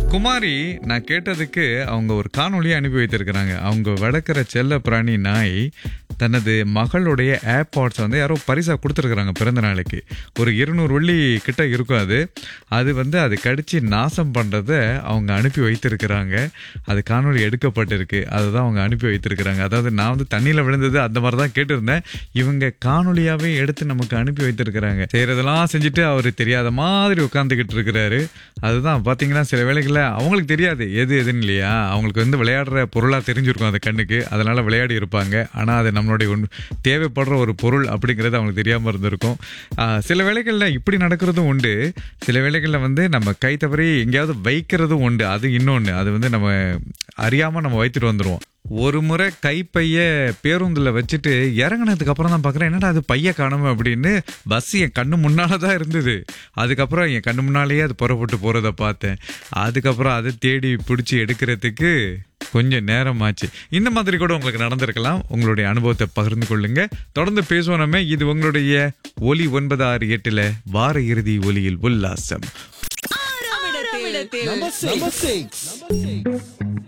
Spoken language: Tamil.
குமாரி நான் கேட்டதுக்கு அவங்க ஒரு காணொளியை அனுப்பி வைத்திருக்கிறாங்க அவங்க வளர்க்குற செல்ல பிராணி நாய் தனது மகளுடைய ஏர்பாட்ஸ் வந்து யாரோ பரிசா கொடுத்துருக்குறாங்க பிறந்த நாளைக்கு ஒரு இருநூறு வெள்ளி கிட்ட இருக்கும் அது அது வந்து அது கடிச்சு நாசம் பண்ணுறத அவங்க அனுப்பி வைத்திருக்கிறாங்க அது காணொளி எடுக்கப்பட்டிருக்கு அதுதான் அவங்க அனுப்பி வைத்திருக்கிறாங்க அதாவது நான் வந்து தண்ணியில் விழுந்தது அந்த மாதிரி தான் கேட்டிருந்தேன் இவங்க காணொளியாவே எடுத்து நமக்கு அனுப்பி வைத்திருக்கிறாங்க செய்யறதெல்லாம் செஞ்சுட்டு அவர் தெரியாத மாதிரி உட்காந்துக்கிட்டு இருக்கிறாரு அதுதான் பார்த்தீங்கன்னா சில வேளைகளில் அவங்களுக்கு தெரியாது எது எதுன்னு இல்லையா அவங்களுக்கு வந்து விளையாடுற பொருளாக தெரிஞ்சிருக்கும் அந்த கண்ணுக்கு அதனால விளையாடி இருப்பாங்க ஆனால் அது நம்மளுடைய ஒன்று தேவைப்படுற ஒரு பொருள் அப்படிங்கிறது அவங்களுக்கு தெரியாமல் இருந்திருக்கும் ஆஹ் சில வேளைகளில் இப்படி நடக்கிறதும் உண்டு சில வேளைகளில் வந்து நம்ம கை தவறி எங்கேயாவது வைக்கிறதும் உண்டு அது இன்னொன்று அது வந்து நம்ம அறியாமல் நம்ம வைத்துட்டு வந்துடுவோம் ஒரு முறை கைப்பைய பேருந்தில் வச்சுட்டு இறங்குனதுக்கு அப்புறம் தான் பார்க்குறேன் என்னடா அது பைய காணோம் அப்படின்னு பஸ் என் கண்ணு முன்னால தான் இருந்தது அதுக்கப்புறம் என் கண்ணு முன்னாலேயே அது புறப்பட்டு போகிறத பார்த்தேன் அதுக்கப்புறம் அதை தேடி பிடிச்சி எடுக்கிறதுக்கு கொஞ்சம் நேரம் ஆச்சு இந்த மாதிரி கூட உங்களுக்கு நடந்திருக்கலாம் உங்களுடைய அனுபவத்தை பகிர்ந்து கொள்ளுங்க தொடர்ந்து பேசுவோம் நம்ம இது உங்களுடைய ஒலி ஒன்பது ஆறு எட்டுல வார இறுதி ஒலியில் உல்லாசம் ஆறாம் இடத்தில் Number six. Number six.